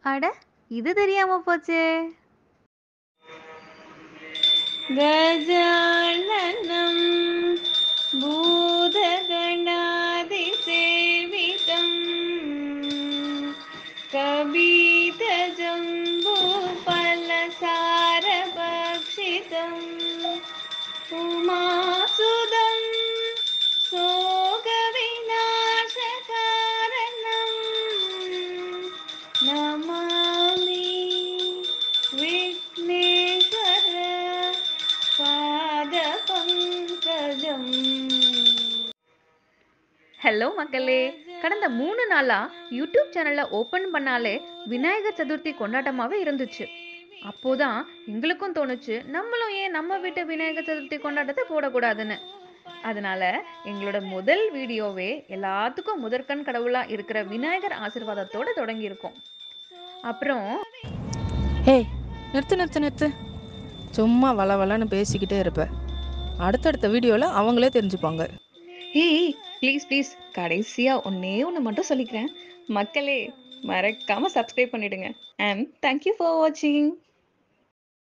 அட இது தெரியாம போச்சே गजाननं भूतगणादिसेवितं कवितजम्बूफलसारभक्षितम् उमासुदं शोकविनाशकारणं नमामि विघ्नेश्वर பாதபங்கஜம் ஹலோ மக்களே கடந்த மூணு நாளா யூடியூப் சேனலை ஓப்பன் பண்ணாலே விநாயகர் சதுர்த்தி கொண்டாட்டமாவே இருந்துச்சு அப்போதான் எங்களுக்கும் தோணுச்சு நம்மளும் ஏன் நம்ம வீட்டு விநாயகர் சதுர்த்தி கொண்டாட்டத்தை போடக்கூடாதுன்னு அதனால எங்களோட முதல் வீடியோவே எல்லாத்துக்கும் முதற்கண் கடவுளா இருக்கிற விநாயகர் ஆசீர்வாதத்தோட தொடங்கியிருக்கோம் அப்புறம் ஏய் நிறுத்து நிறுத்து நிறுத்து சும்மா வள வளன்னு பேசிக்கிட்டே இருப்ப அடுத்தடுத்த வீடியோவில் அவங்களே தெரிஞ்சுப்பாங்க ஏய் ப்ளீஸ் ப்ளீஸ் கடைசியா ஒன்னே ஒன்று மட்டும் சொல்லிக்கிறேன் மக்களே மறக்காம சப்ஸ்கிரைப் பண்ணிடுங்க அண்ட் தேங்க்யூ ஃபார் வாட்சிங்